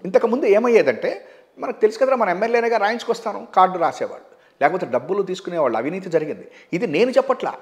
ఇంతకుముందు ఏమయ్యేదంటే మనకు తెలుసు కదా మన ఎమ్మెల్యేనేగా రాయించుకొస్తాను కార్డు రాసేవాళ్ళు లేకపోతే డబ్బులు తీసుకునేవాళ్ళు అవినీతి జరిగింది ఇది నేను చెప్పట్లా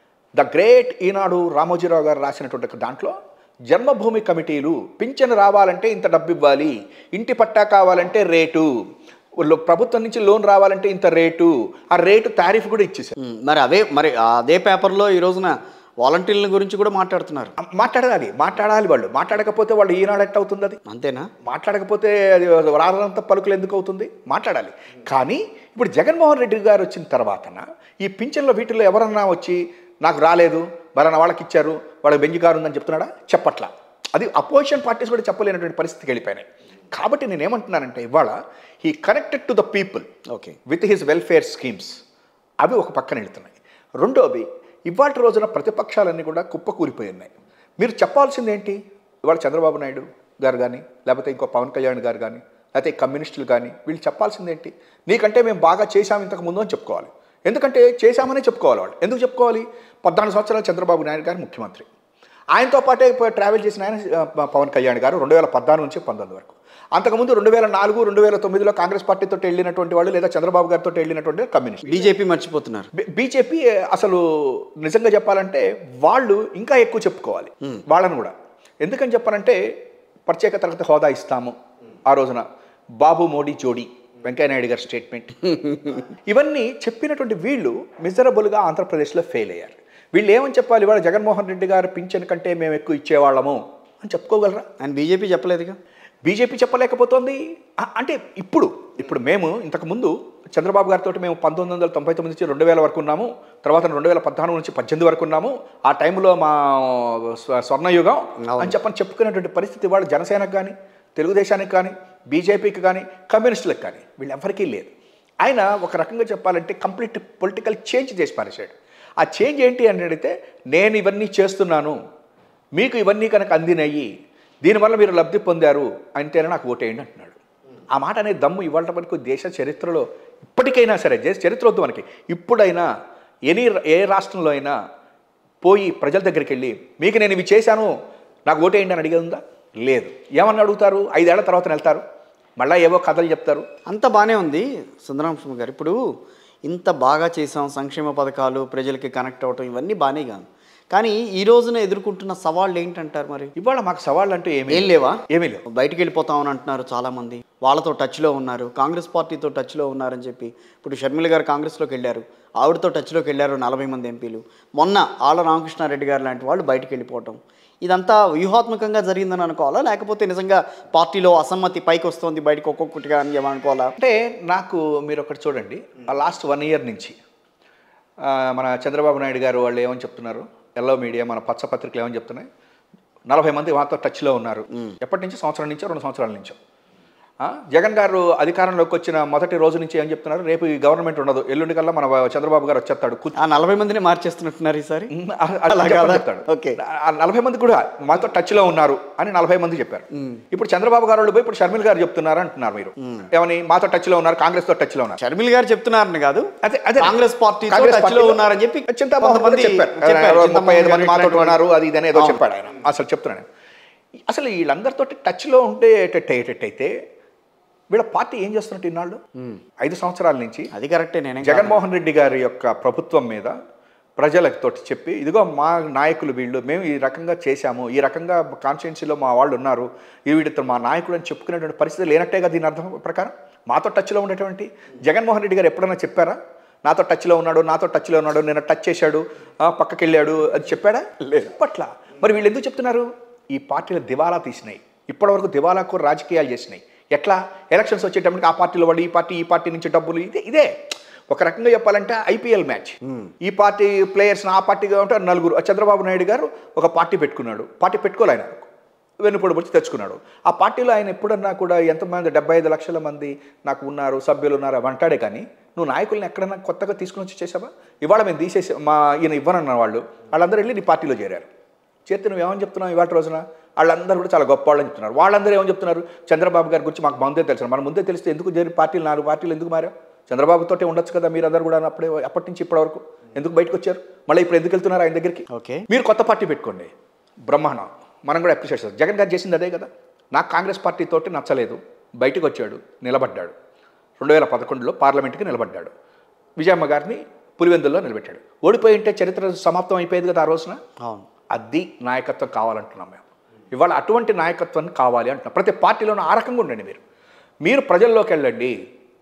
ద గ్రేట్ ఈనాడు రామోజీరావు గారు రాసినటువంటి ఒక దాంట్లో జన్మభూమి కమిటీలు పింఛను రావాలంటే ఇంత డబ్బు ఇవ్వాలి ఇంటి పట్టా కావాలంటే రేటు లో- ప్రభుత్వం నుంచి లోన్ రావాలంటే ఇంత రేటు ఆ రేటు తారీఫ్ కూడా ఇచ్చేసారు ఉమ్, మరి అవే మరి అదే పేపర్లో ఈ రోజున వాలంటీర్ల గురించి కూడా మాట్లాడుతున్నారు మాట్లాడాలి మాట్లాడాలి వాళ్ళు మాట్లాడకపోతే వాళ్ళు ఈనాడు ఎట్ అవుతుంది అది అంతేనా మాట్లాడకపోతే అది రాదంత పలుకులు ఎందుకు అవుతుంది మాట్లాడాలి కానీ ఇప్పుడు జగన్మోహన్ రెడ్డి గారు వచ్చిన తర్వాతన ఈ పింఛన్ల వీటిల్లో ఎవరన్నా వచ్చి నాకు రాలేదు బలన వాళ్ళకి ఇచ్చారు వాళ్ళకి బెంజి కారు ఉందని చెప్తున్నాడా చెప్పట్లా అది అపోజిషన్ పార్టీస్ కూడా చెప్పలేనటువంటి పరిస్థితికి వెళ్ళిపోయినాయి కాబట్టి నేను ఏమంటున్నానంటే ఇవాళ he connected to the people okay with his welfare schemes అవి ఒక పక్కన వెళ్తున్నాయి రెండోది ఇవాళ రోజున ప్రతిపక్షాలన్నీ కూడా కుప్పకూలిపోయి ఉన్నాయి మీరు చెప్పాల్సింది ఏంటి ఇవాళ చంద్రబాబు నాయుడు గారు కానీ లేకపోతే ఇంకో పవన్ కళ్యాణ్ గారు కానీ లేకపోతే ఈ కమ్యూనిస్టులు కానీ వీళ్ళు చెప్పాల్సింది ఏంటి నీకంటే మేము బాగా చేశాం ఇంతకు ముందు అని చెప్పుకోవాలి ఎందుకంటే చేశామనే చెప్పుకోవాలి వాళ్ళు ఎందుకు చెప్పుకోవాలి పద్నాలుగు సంవత్సరాలు చంద్రబాబు నాయుడు గారు ముఖ్యమంత్రి ఆయనతో పాటే పోయి ట్రావెల్ చేసిన ఆయన ఆ, పవన్ కళ్యాణ్ గారు రెండు వేల పద్నాలుగు నుంచి పంతొమ్మిది వరకు అంతకుముందు రెండు వేల నాలుగు రెండు వేల తొమ్మిదిలో కాంగ్రెస్ పార్టీతో వెళ్ళినటువంటి వాళ్ళు లేదా చంద్రబాబు గారితో వెళ్ళినటువంటి కమ్యూనిస్ట్ బీజేపీ మర్చిపోతున్నారు బీజేపీ అసలు నిజంగా చెప్పాలంటే వాళ్ళు ఇంకా ఎక్కువ చెప్పుకోవాలి వాళ్ళని కూడా ఎందుకని చెప్పాలంటే ప్రత్యేక తరగతి హోదా ఇస్తాము ఆ రోజున బాబు మోడీ జోడీ వెంకయ్యనాయుడు గారి స్టేట్మెంట్ ఇవన్నీ చెప్పినటువంటి వీళ్ళు మిజరబుల్గా ఆంధ్రప్రదేశ్లో ఫెయిల్ అయ్యారు వీళ్ళు ఏమని చెప్పాలి ఇవాళ జగన్మోహన్ రెడ్డి గారు పింఛన్ కంటే మేము ఎక్కువ ఇచ్చేవాళ్ళము అని చెప్పుకోగలరా ఆయన బీజేపీ చెప్పలేదుగా బీజేపీ చెప్పలేకపోతోంది అ- అంటే ఇప్పుడు ఇప్పుడు మేము ఇంతకుముందు చంద్రబాబు గారితో మేము పంతొమ్మిది వందల తొంభై తొమ్మిది నుంచి రెండు వేల వరకు ఉన్నాము తర్వాత రెండు వేల పద్నాలుగు నుంచి పద్దెనిమిది వరకు ఉన్నాము ఆ టైంలో మా స్వ- స్వర్ణయుగం అని చెప్పని చెప్పుకునేటువంటి పరిస్థితి వాళ్ళు జనసేనకు కానీ తెలుగుదేశానికి కానీ బీజేపీకి కానీ కమ్యూనిస్టులకు కానీ వీళ్ళెవ్వరికీ లేదు ఆయన ఒక రకంగా చెప్పాలంటే కంప్లీట్ పొలిటికల్ చేంజ్ చేసి పారేశాడు ఆ చేంజ్ ఏంటి అని అడిగితే నేను ఇవన్నీ చేస్తున్నాను మీకు ఇవన్నీ కనుక అందినయ్యి దీనివల్ల మీరు లబ్ధి పొందారు అంటేనే నాకు ఓటేయండి అంటున్నాడు ఆ మాట అనే దమ్ము ఇవాళ వరకు దేశ చరిత్రలో ఇప్పటికైనా సరే దేశ చరిత్ర వద్దు మనకి ఇప్పుడైనా ఎనీ ఏ రాష్ట్రంలో అయినా పోయి ప్రజల దగ్గరికి వెళ్ళి మీకు నేను ఇవి చేశాను నాకు ఓటేయండి అని అడిగేది ఉందా లేదు ఏమని అడుగుతారు ఐదేళ్ల తర్వాత వెళ్తారు మళ్ళీ ఏవో కథలు చెప్తారు అంత బాగానే ఉంది సుందరాంశం గారు ఇప్పుడు ఇంత బాగా చేసాం సంక్షేమ పథకాలు ప్రజలకి కనెక్ట్ అవ్వటం ఇవన్నీ బాగానే కాదు కానీ ఈ రోజున ఎదుర్కొంటున్న సవాళ్ళు ఏంటంటారు మరి ఇవాళ మాకు సవాళ్ళు అంటూ ఏమీ ఏం లేవా ఏమీ లేవు బయటికి వెళ్ళిపోతామని అంటున్నారు చాలామంది వాళ్ళతో టచ్లో ఉన్నారు కాంగ్రెస్ పార్టీతో టచ్లో ఉన్నారని చెప్పి ఇప్పుడు షర్మిల గారు కాంగ్రెస్లోకి వెళ్ళారు ఆవిడతో టచ్లోకి వెళ్ళారు నలభై మంది ఎంపీలు మొన్న ఆళ్ళ రామకృష్ణారెడ్డి గారు లాంటి వాళ్ళు బయటికి వెళ్ళిపోవటం ఇదంతా వ్యూహాత్మకంగా జరిగిందని అనుకోవాలా లేకపోతే నిజంగా పార్టీలో అసమ్మతి పైకి వస్తుంది బయటకు ఒక్కొక్కటిగా అని చెప్పి అనుకోవాలా అంటే నాకు మీరు ఒకటి చూడండి ఆ లాస్ట్ వన్ ఇయర్ నుంచి ఆ, మన చంద్రబాబు నాయుడు గారు వాళ్ళు ఏమని చెప్తున్నారు ఎల్లో మీడియా మన పచ్చ పత్రికలు ఏమని చెప్తున్నాయి నలభై మంది మాతో టచ్లో ఉన్నారు ఎప్పటి నుంచి సంవత్సరం నుంచో రెండు సంవత్సరాల నుంచో ఆ, జగన్ గారు అధికారంలోకి వచ్చిన మొదటి రోజు నుంచి ఏం చెప్తున్నారు రేపు ఈ గవర్నమెంట్ ఉండదు ఎల్లుండి కల్లా మన చంద్రబాబు గారు వచ్చేస్తాడు కూర్చో ఆ నలభై మందిని మార్చేస్తున్నట్టున్నారు ఈసారి అలా కాదా? చెప్తాడు ఓకే. ఆ నలభై మంది కూడా మాతో టచ్ లో ఉన్నారు అని నలభై మంది చెప్పారు ఇప్పుడు చంద్రబాబు గారు వాళ్ళు పోయి ఇప్పుడు షర్మిల్ గారు చెప్తున్నారు అంటున్నారు మీరు ఏమని మాతో టచ్ లో ఉన్నారు కాంగ్రెస్ తో టచ్ లో ఉన్నారు షర్మిల్ గారు చెప్తున్నారని కాదు అదే అదే కాంగ్రెస్ పార్టీ కాంగ్రెస్ టచ్లో పార్టీలో ఉన్నారని చెప్పి చింతామోహన్ కొంతమంది చెప్పారు చెప్పారు. ఆయన ముప్పై ఐదు మంది చింతామోహన్ మాతో గారు ఉన్నారు అది ఇది అని ఏదో అవును. చెప్పాడు ఆయన అసలు చెప్తున్నాను అసలు వీళ్ళందరితో టచ్ లో ఉంటే అయ్యేటట్టయితే వీళ్ళ పార్టీ ఏం చేస్తున్నట్టు ఇన్నాళ్ళు ఐదు సంవత్సరాల నుంచి అది కరెక్టే నేనే జగన్మోహన్ రెడ్డి గారి యొక్క ప్రభుత్వం మీద ప్రజలతో చెప్పి ఇదిగో మా నాయకులు వీళ్ళు మేము ఈ రకంగా చేశాము ఈ రకంగా కాన్స్టిట్యున్సీలో మా వాళ్ళు ఉన్నారు ఈ వీడితో మా నాయకుడు అని చెప్పుకునేటువంటి పరిస్థితి లేనట్టే కదా దీని అర్థం ప్రకారం మాతో టచ్లో ఉండేటువంటి జగన్మోహన్ రెడ్డి గారు ఎప్పుడైనా చెప్పారా నాతో టచ్లో ఉన్నాడు నాతో టచ్లో ఉన్నాడు నేను టచ్ చేశాడు ఆ, పక్కకి వెళ్ళాడు అది చెప్పాడా లేదు పట్ల మరి వీళ్ళు ఎందుకు చెప్తున్నారు ఈ పార్టీలు దివాలా తీసినాయి ఇప్పటివరకు దివాలాకు రాజకీయాలు చేసినాయి ఎట్లా ఎలక్షన్స్ వచ్చేటప్పటికి ఆ పార్టీలో వాళ్ళు ఈ పార్టీ ఈ పార్టీ నుంచి డబ్బులు ఇదే ఇదే ఒక రకంగా చెప్పాలంటే ఐపీఎల్ మ్యాచ్ ఈ పార్టీ ప్లేయర్స్ ఆ పార్టీగా ఉంటే నలుగురు చంద్రబాబు నాయుడు గారు ఒక పార్టీ పెట్టుకున్నాడు పార్టీ పెట్టుకోలే ఆయన వెన్నుపొడి వచ్చి తెచ్చుకున్నాడు ఆ పార్టీలో ఆయన ఎప్పుడన్నా కూడా ఎంతమంది డెబ్బై ఐదు లక్షల మంది నాకు ఉన్నారు సభ్యులు ఉన్నారు అవి అంటాడే కానీ నువ్వు నాయకుల్ని ఎక్కడన్నా కొత్తగా తీసుకుని వచ్చి చేసావా ఇవాళ మేము తీసేసి మా ఈయన ఇవ్వనన్న వాళ్ళు వాళ్ళందరూ వెళ్ళి నీ పార్టీలో చేరారు చేస్తే నువ్వు ఏమని చెప్తున్నావు ఇవాళ రోజున వాళ్ళందరూ కూడా చాలా గొప్ప వాళ్ళని చెప్తున్నారు వాళ్ళందరూ ఏమని చెప్తున్నారు చంద్రబాబు గారి గురించి మాకు ముందే తెలుసు మన ముందే తెలిస్తే ఎందుకు చేరి పార్టీలు నాలుగు పార్టీలు ఎందుకు మారావు చంద్రబాబుతోటే ఉండొచ్చు కదా మీరందరూ కూడా అప్పుడే అప్పటి నుంచి ఇప్పటి వరకు ఎందుకు బయటకు వచ్చారు మళ్ళీ ఇప్పుడు ఎందుకు వెళ్తున్నారు ఆయన దగ్గరికి ఓకే మీరు కొత్త పార్టీ పెట్టుకోండి బ్రహ్మాండం మనం కూడా అప్రిషియేట్ చేస్తాం జగన్ గారు చేసింది అదే కదా నాకు కాంగ్రెస్ పార్టీ తోటి నచ్చలేదు బయటకు వచ్చాడు నిలబడ్డాడు రెండు వేల పదకొండులో పార్లమెంట్కి నిలబడ్డాడు విజయమ్మ గారిని పులివెందుల్లో నిలబెట్టాడు ఓడిపోయి ఉంటే చరిత్ర సమాప్తం అయిపోయేది కదా ఆ రోజున అవును అది నాయకత్వం కావాలంటున్నాం మేము ఇవాళ అటువంటి నాయకత్వం కావాలి అంటున్నాం ప్రతి పార్టీలోనూ ఆ రకంగా ఉండండి మీరు మీరు ప్రజల్లోకి వెళ్ళండి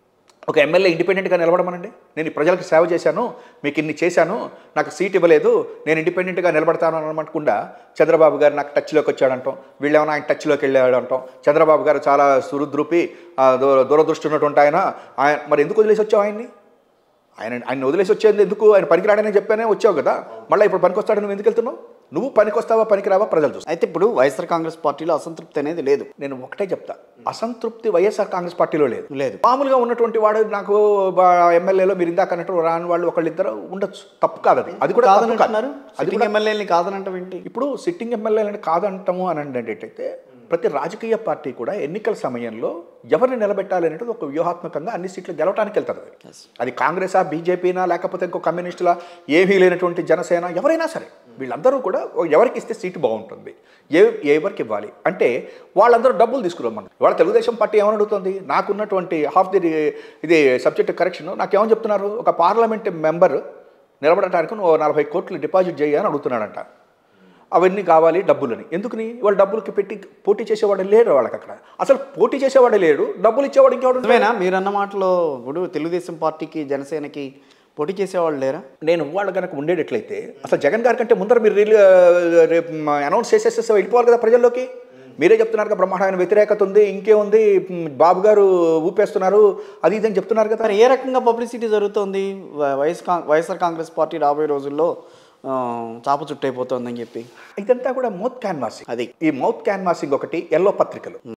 ఒక ఎమ్మెల్యే ఇండిపెండెంట్గా నిలబడమనండి నేను ఈ ప్రజలకు సేవ చేశాను మీకు ఇన్ని చేశాను నాకు సీట్ ఇవ్వలేదు నేను ఇండిపెండెంట్గా నిలబడతాను అనకుండా చంద్రబాబు గారు నాకు టచ్లోకి వచ్చాడంటాం వీళ్ళేమన్నా ఆయన టచ్లోకి వెళ్ళాడు అంటాం చంద్రబాబు గారు చాలా సురుద్రూపి ఆ, దూర దూరదృష్టి ఉన్నటువంటి ఆయన ఆయన మరి ఎందుకు వదిలేసి వచ్చావు ఆయన్ని ఆయన ఆయన వదిలేసి వచ్చేది ఎందుకు ఆయన పనికిరాడని చెప్పానే వచ్చావు కదా మళ్ళీ ఇప్పుడు పనికొస్తాడు నువ్వు ఎందుకు వెళ్తున్నావు నువ్వు పనికొస్తావా పనికిరావా ప్రజలు చూస్తారు అయితే ఇప్పుడు వైఎస్ఆర్ కాంగ్రెస్ పార్టీలో అసంతృప్తి అనేది లేదు నేను ఒకటే చెప్తా అసంతృప్తి వైఎస్ఆర్ కాంగ్రెస్ పార్టీలో లేదు లేదు మామూలుగా ఉన్నటువంటి వాడు నాకు బా- ఎమ్మెల్యేలో మీరు ఇందాక అన్నట్టు రాని వాళ్ళు ఒకళ్ళిద్దరు ఉండొచ్చు తప్పు కాదు అది అది కూడా కాదని తప్పు కాదు. అంటున్నారు అది సిట్టింగ్ ఎమ్మెల్యేని కాదనంటాం ఏంటి ఇప్పుడు సిట్టింగ్ ఎమ్మెల్యేలని కాదంటాము అని అంటే ప్రతి రాజకీయ పార్టీ కూడా ఎన్నికల సమయంలో ఎవరిని నిలబెట్టాలి అనేది ఒక వ్యూహాత్మకంగా అన్ని సీట్లు గెలవడానికి వెళ్తారు అది. అది కాంగ్రెసా బీజేపీనా లేకపోతే ఇంకో కమ్యూనిస్టులా ఏమీ లేనటువంటి జనసేన ఎవరైనా సరే వీళ్ళందరూ కూడా ఎవరికి ఇస్తే సీటు బాగుంటుంది ఏ ఎవరికి ఇవ్వాలి అంటే వాళ్ళందరూ డబ్బులు తీసుకురమ్మన్నారు ఇవాళ తెలుగుదేశం పార్టీ ఏమని అడుగుతుంది నాకున్నటువంటి హాఫ్ ది ఇది సబ్జెక్ట్ కరెక్షన్ నాకేమని చెప్తున్నారు ఒక పార్లమెంట్ మెంబర్ నిలబడటానికి నువ్వు నలభై కోట్లు డిపాజిట్ చేయని అడుగుతున్నాడంట అవన్నీ కావాలి డబ్బులని ఎందుకని వాళ్ళు డబ్బులకి పెట్టి పోటీ చేసేవాడు లేడు వాళ్ళకి అక్కడ అసలు పోటీ చేసేవాడు లేడు డబ్బులు ఇచ్చేవాడు ఇంకెవడు ఉంటాడు? నిజమేనా మీరన్న మాటలో ఇప్పుడు తెలుగుదేశం పార్టీకి జనసేనకి పోటీ చేసేవాళ్ళు లేరా నేను వాళ్ళు కనుక ఉండేటట్లయితే అసలు జగన్ గారి కంటే ముందర మీరు రిలీ రేపు అనౌన్స్ చేసేస్తే వెళ్ళిపోవాలి కదా ప్రజల్లోకి మీరే చెప్తున్నారు కదా బ్రహ్మాండమైన వ్యతిరేకత ఉంది ఇంకేముంది మ్, బాబు గారు ఊపేస్తున్నారు అది ఇది అని చెప్తున్నారు కదా మరి ఏ రకంగా పబ్లిసిటీ జరుగుతోంది వ- వైఎస్ కాం- వైఎస్ఆర్ కాంగ్రెస్ పార్టీ రాబోయే రోజుల్లో ఆ, చాప చుట్టైపోతుందని చెప్పి ఇదంతా కూడా మౌత్ క్యాన్వాసింగ్ అది ఈ మౌత్ క్యాన్వాసింగ్ ఒకటి ఎల్లో పత్రికలు